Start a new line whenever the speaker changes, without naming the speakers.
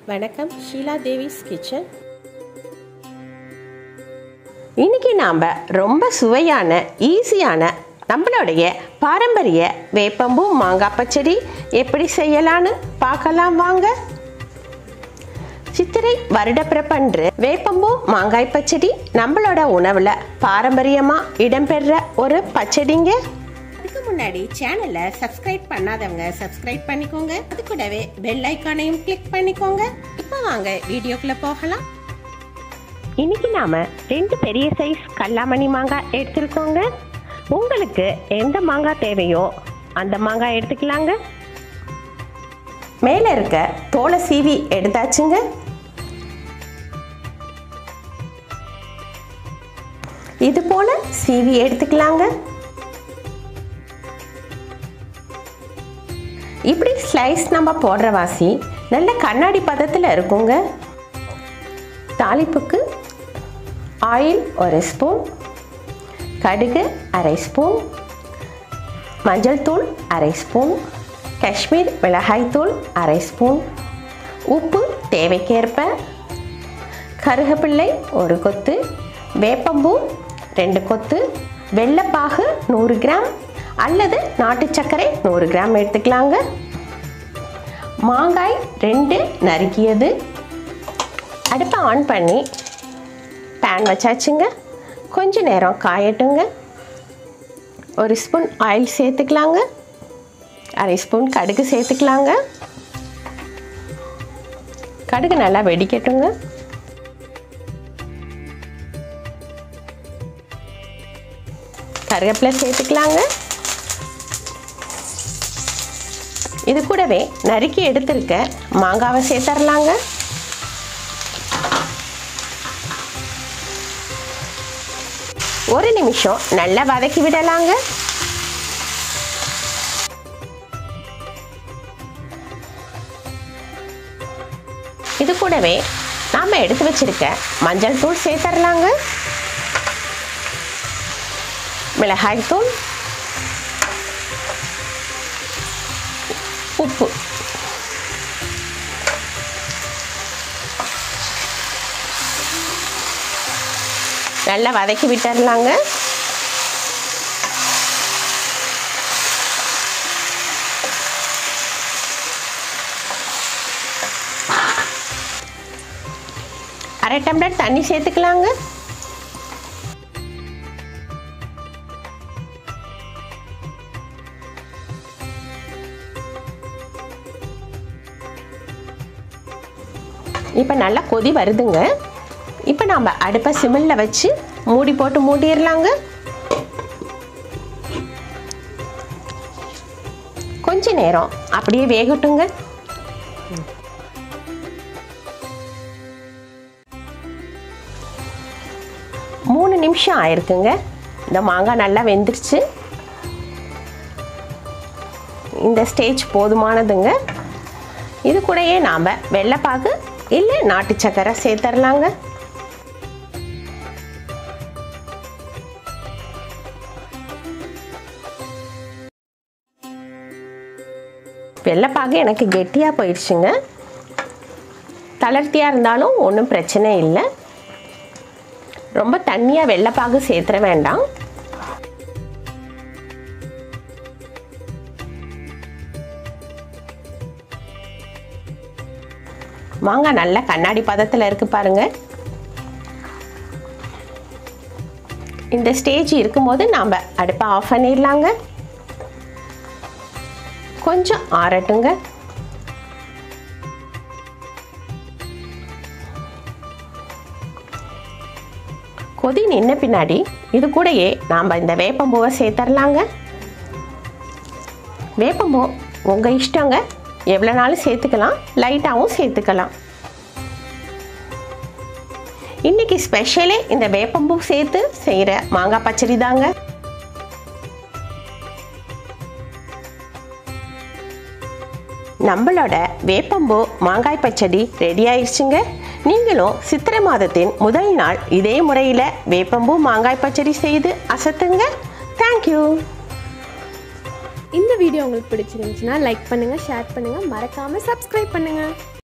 வணக்கம் ஷீலா தேவிஸ் கிச்சன் இன்னைக்கு நாம் ரொம்ப சுவையான ஈஸியான நம்மளுடைய பாரம்பரிய வேப்பம்பூ மாங்காய் பச்சடி எப்படி செய்யலான்னு பார்க்கலாம் வாங்க சித்திரை வருடப்பிறப்பன்று வேப்பம்பூ மாங்காய் பச்சடி நம்மளோட உணவில் பாரம்பரியமாக இடம்பெற ஒரு பச்சடிங்க அதுக்கு முன்னாடி சேனலை சப்ஸ்கிரைப் பண்ணாதவங்க சப்ஸ்கிரைப் பண்ணிக்கோங்க அது கூடவே பெல் ஐக்கானையும் கிளிக் பண்ணிக்கோங்க இப்போ வாங்க வீடியோக்குள்ள போகலாம் இன்னைக்கு நாம ரெண்டு பெரிய சைஸ் கல்லாமணி மாங்காய் எடுத்துருக்கோங்க உங்களுக்கு எந்த மாங்காய் தேவையோ அந்த மாங்காய் எடுத்துக்கலாங்க மேலே இருக்க தோலை சீவி எடுத்தாச்சுங்க இது போல சீவி எடுத்துக்கலாங்க இப்படி ஸ்லைஸ் நம்ம போடுற வாசி நல்ல கண்ணாடி பதத்தில் இருக்குங்க தாளிப்புக்கு ஆயில் ஒரு ஸ்பூன் கடுகு அரை ஸ்பூன் மஞ்சள் தூள் அரை ஸ்பூன் காஷ்மீர் மிளகாய் தூள் அரை ஸ்பூன் உப்பு தேவைக்கேற்ப கருகப்பிள்ளை ஒரு கொத்து வேப்பம்பூ ரெண்டு கொத்து வெள்ளைப்பாகு நூறு கிராம் அல்லது நாட்டு சர்க்கரை நூறு கிராம் எடுத்துக்கலாங்க மாங்காய் ரெண்டு நறுக்கியது அடுப்பை ஆன் பண்ணி பேன் வச்சாச்சுங்க கொஞ்ச நேரம் காயட்டுங்க ஒரு ஸ்பூன் ஆயில் சேர்த்துக்கலாங்க அரை ஸ்பூன் கடுகு சேர்த்துக்கலாங்க கடுகு நல்லா வெடிக்கட்டுங்க கருவேப்பிலை சேர்த்துக்கலாங்க இது கூடவே நறுக்கி எடுத்திருக்க மாங்காவை சேர்த்துடலாங்க ஒரு நிமிஷம் நல்லா வதக்கி விடலாங்க இது கூடவே நாம் எடுத்து வச்சிருக்க மஞ்சள் தூள் சேர்த்துடலாங்க மிளகாய் தூள் உப்பு நல்லா வதக்கி விட்டுடலாங்க அரை டம்ளர் தண்ணி சேர்த்துக்கலாங்க இப்போ நல்லா கொதி வருதுங்க இப்போ நாம் அடுப்பை சிமிழில் வச்சு மூடி போட்டு மூடிடலாங்க கொஞ்ச நேரம் அப்படியே வேகட்டுங்க மூணு நிமிஷம் ஆயிருக்குங்க இந்த மாங்காய் நல்லா வெந்துருச்சு இந்த ஸ்டேஜ் போதுமானதுங்க இது கூடயே நாம் வெள்ளைப்பாகு இல்லை நாட்டு சக்கரை சேர்த்துடலாங்க வெள்ளைப்பாகு எனக்கு கெட்டியாக போயிடுச்சுங்க தளர்த்தியாக இருந்தாலும் ஒன்றும் பிரச்சனை இல்லை ரொம்ப தண்ணியாக வெள்ளைப்பாகு சேர்த்துற வேண்டாம் மாங்காய் நல்ல கண்ணாடி பதத்தில் இருக்கு பாருங்க இந்த ஸ்டேஜ் இருக்கும்போது நாம் அடுப்பை ஆஃப் பண்ணிடலாங்க கொஞ்சம் ஆறட்டுங்க கொதி நின்ன பின்னாடி இது கூடயே நாம் இந்த வேப்பம்பூவை சேர்த்துடலாங்க வேப்பம்பூ உங்கள் இஷ்டங்க எவ்வளோ நாளும் சேர்த்துக்கலாம் லைட்டாகவும் சேர்த்துக்கலாம் இன்னைக்கு ஸ்பெஷலே இந்த வேப்பம்பூ சேர்த்து செய்கிற மாங்காய் பச்சடி தாங்க நம்மளோட வேப்பம்பூ மாங்காய் பச்சடி ரெடி ஆயிடுச்சுங்க நீங்களும் சித்திரை மாதத்தின் முதல் நாள் இதே முறையில் வேப்பம்பூ மாங்காய் பச்சடி செய்து அசத்துங்க தேங்க்யூ
இந்த வீடியோ உங்களுக்கு பிடிச்சிருந்துச்சுன்னா லைக் பண்ணுங்கள் ஷேர் பண்ணுங்கள் மறக்காமல் சப்ஸ்கிரைப் பண்ணுங்கள்